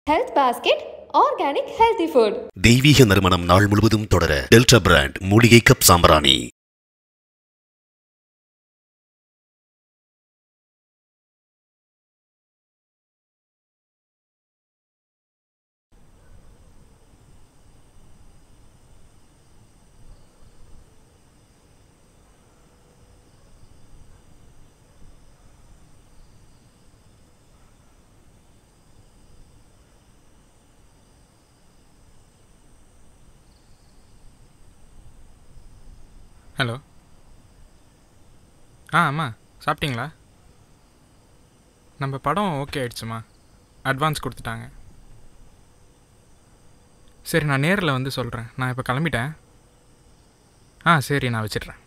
Health basket organic healthy food தெய்வீக நறுமணம் நாள் முழுவதும் தொடர டெல்டா பிராண்ட் மூலிகை கப் சாம்பிராணி ஹலோ ஆ அம்மா சாப்பிட்டீங்களா நம்ம படம் ஓகே ஆயிடுச்சுமா அட்வான்ஸ் கொடுத்துட்டாங்க சரி நான் நேரில் வந்து சொல்கிறேன் நான் இப்போ கிளம்பிட்டேன் ஆ சரி நான் வச்சிடுறேன்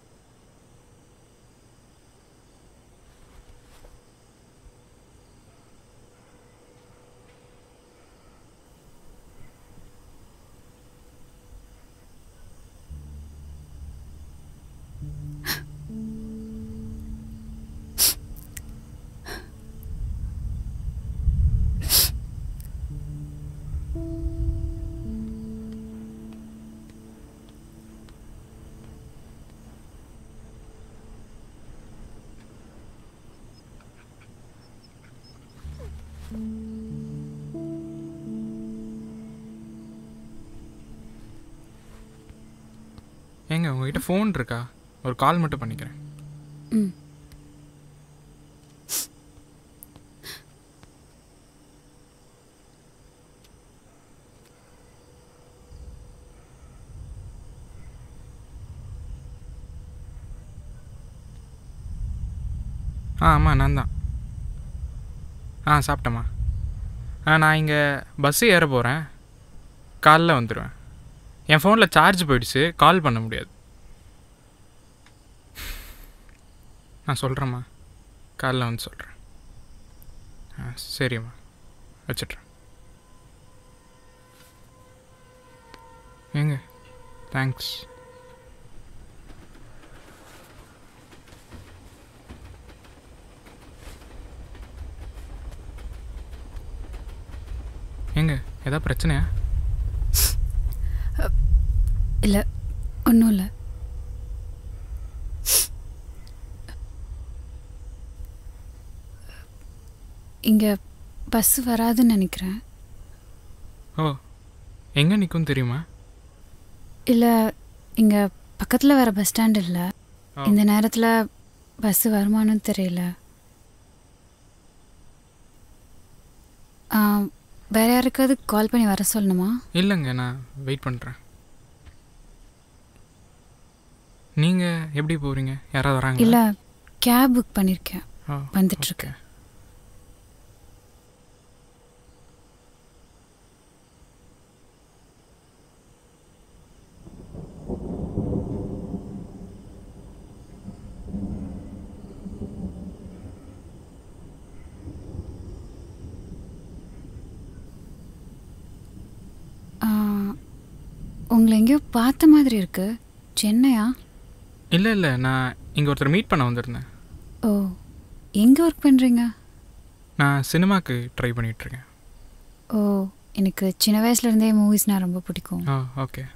ஏங்க உங்ககிட்ட ஃபோன் இருக்கா ஒரு கால் மட்டும் பண்ணிக்கிறேன் ம் ஆ ஆமாம் நான் தான் ஆ சாப்பிட்டேம்மா ஆ நான் இங்கே பஸ்ஸு ஏற போகிறேன் காலைல வந்துடுவேன் என் ஃபோனில் சார்ஜ் போயிடுச்சு கால் பண்ண முடியாது நான் சொல்கிறேம்மா காலைல வந்து சொல்கிறேன் ஆ சரிம்மா வச்சிட்றேன் ஏங்க தேங்க்ஸ் ஏங்க ஏதாவது பிரச்சனையா இல்லை ஒன்றும் இல்லை இங்கே பஸ் வராதுன்னு நினைக்கிறேன் ஓ எங்கே நிற்கும் தெரியுமா இல்லை இங்கே பக்கத்தில் வேறு பஸ் ஸ்டாண்ட் இல்லை ஓ. இந்த நேரத்தில் பஸ் வருமானு தெரியல ஆ, வேற யாருக்காவது கால் பண்ணி வர சொல்லணுமா இல்லைங்க நான் வெயிட் பண்ணுறேன் நீங்கள் எப்படி போகிறீங்க யாராவது வராங்க இல்லை கேப் புக் பண்ணியிருக்கேன் ஓ வந்துட்டுருக்கு. ஓகே. ஆ, உங்களை எங்கேயோ பார்த்த மாதிரி இருக்கு சென்னையா இல்லை இல்லை நான் இங்கே ஒருத்தர் மீட் பண்ண வந்திருந்தேன் ஓ எங்கே ஒர்க் பண்ணுறீங்க நான் சினிமாக்கு ட்ரை பண்ணிகிட்ருக்கேன் ஓ எனக்கு சின்ன வயசுலேருந்தே மூவிஸ்னால் ரொம்ப பிடிக்கும் ஓ ஓகே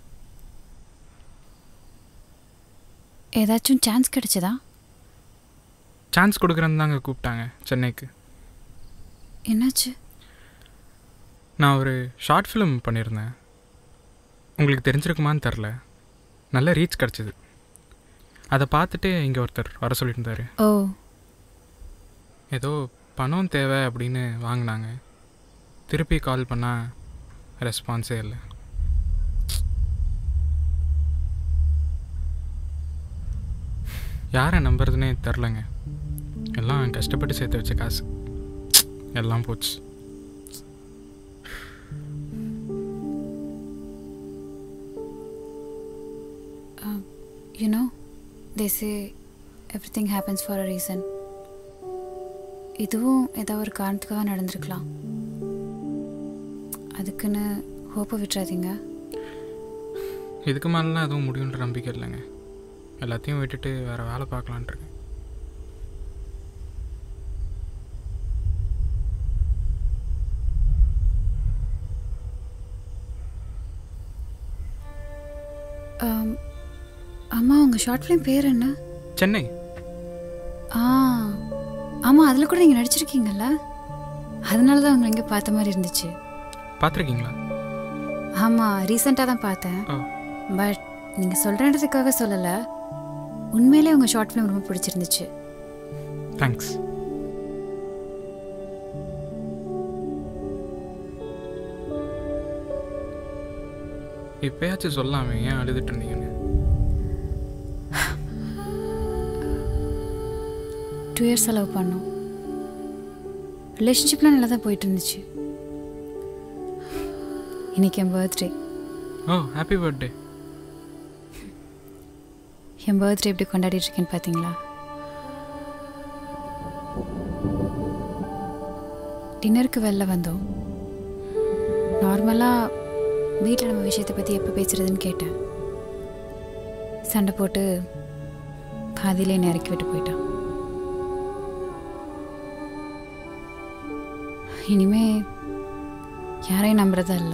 ஏதாச்சும் சான்ஸ் கிடைச்சதா சான்ஸ் கொடுக்குறேன்னு தாங்க கூப்பிட்டாங்க சென்னைக்கு என்னாச்சு நான் ஒரு ஷார்ட் ஃபிலிம் பண்ணியிருந்தேன் உங்களுக்கு தெரிஞ்சிருக்குமான்னு தெரில நல்ல ரீச் கிடச்சிது அதை பார்த்துட்டு இங்கே ஒருத்தர் வர சொல்லியிருந்தாரு ஓ ஏதோ பணம் தேவை அப்படின்னு வாங்கினாங்க திருப்பி கால் பண்ணால் ரெஸ்பான்ஸே இல்லை யாரை நம்புறதுனே தெரிலங்க எல்லாம் கஷ்டப்பட்டு சேர்த்து வச்ச காசு எல்லாம் போச்சு you know they say everything happens for a reason இதுவும் ஏதாவது ஒரு காரணத்துக்காக நடந்திருக்கலாம் அதுக்குன்னு ஹோப்பை விட்டுறாதீங்க இதுக்கு மேலாம் எதுவும் முடியுன்ற நம்பிக்கை இல்லைங்க எல்லாத்தையும் விட்டுட்டு வேறு வேலை பார்க்கலான்ட்டு இருக்கேன் ஆம், அம்மா உங்கள் ஷார்ட் ஃபிலிம் பேர் என்ன சென்னை ஆ ஆமாம் அதில் கூட நீங்கள் நடிச்சிருக்கீங்கல்ல அதனால தான் உங்களை எங்கே பார்த்த மாதிரி இருந்துச்சு பார்த்துருக்கீங்களா ஆமாம் ரீசெண்டாக தான் பார்த்தேன் ஓ பட் நீங்கள் சொல்கிறன்றதுக்காக சொல்லலை உண்மையிலே உங்கள் ஷார்ட் ஃபிலிம் ரொம்ப பிடிச்சிருந்துச்சு தேங்க்ஸ் இப்பயாச்சும் சொல்லாமே ஏன் அழுதுட்டு இருந்தீங்கன்னு டூ இயர்ஸ் செலவு பண்ணோம் ரிலேஷன்ஷிப்லாம் நல்லா தான் போயிட்டு இருந்துச்சு இன்னைக்கு என் பர்த்டே ஓ ஹாப்பி பர்த்டே என் பர்த்டே எப்படி கொண்டாடிட்டு இருக்கேன்னு பார்த்தீங்களா டின்னருக்கு வெளில வந்தோம் நார்மலாக வீட்டில் நம்ம விஷயத்தை பற்றி எப்போ பேசுறதுன்னு கேட்டேன் சண்டை போட்டு பாதியிலே என்னை இறக்கி விட்டு போயிட்டான் இனிமே யாரையும் நம்புறதா இல்லை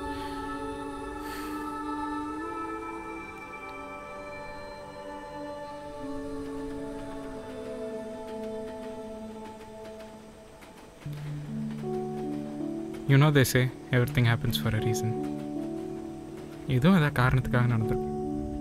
you know they say everything happens for a reason இதுவும் ஏதாவது காரணத்துக்காக நடந்திருக்கும்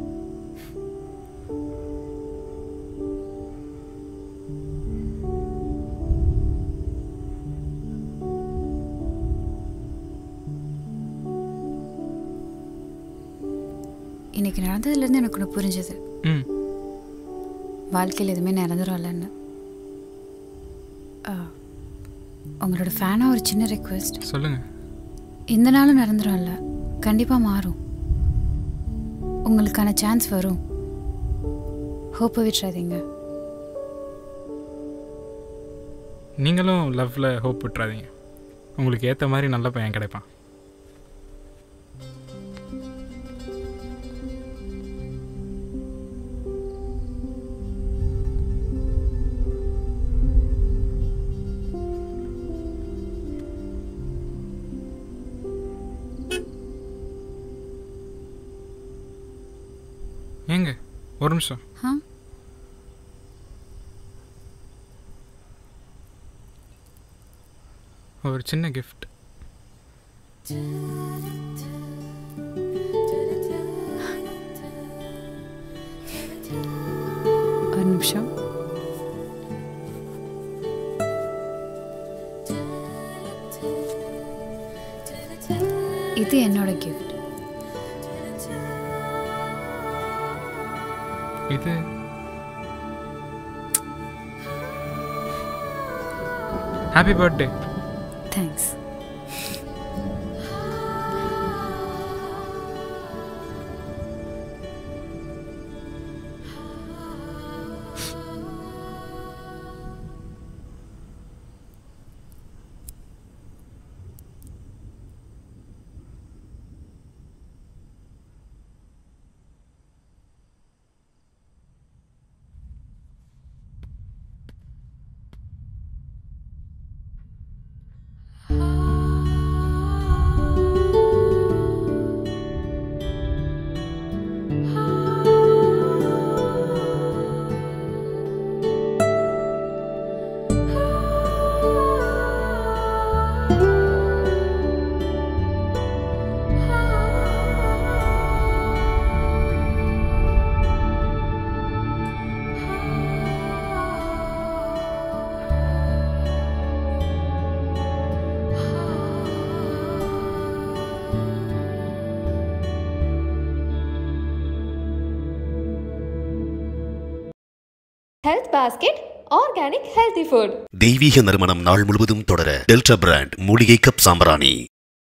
இன்னைக்கு நடந்ததுலேருந்து எனக்கு ஒன்று புரிஞ்சது ம் வாழ்க்கையில் எதுவுமே நடந்துரும்லன்னு ஆ, உங்களோட ஃபேனாக ஒரு சின்ன ரெக்வெஸ்ட் சொல்லுங்கள் இந்த நாளும் நடந்துரும்ல கண்டிப்பாக மாறும் உங்களுக்கான சான்ஸ் வரும் ஹோப்பை விட்டுறாதீங்க நீங்களும் லவ்வில் ஹோப் விட்டுறாதீங்க உங்களுக்கு ஏற்ற மாதிரி நல்ல பையன் கிடைப்பான் ஏங்க ஒரு நிமிஷம் ஆ ஒரு சின்ன கிஃப்ட் ஒரு நிமிஷம் இது என்னோட கிஃப்ட் இது happy birthday thanks Health Basket Organic Healthy Food. தெய்வீக நறுமணம் நாள் முழுவதும் தொடர டெல்டா பிராண்ட் மூலிகை கப் சாம்பிராணி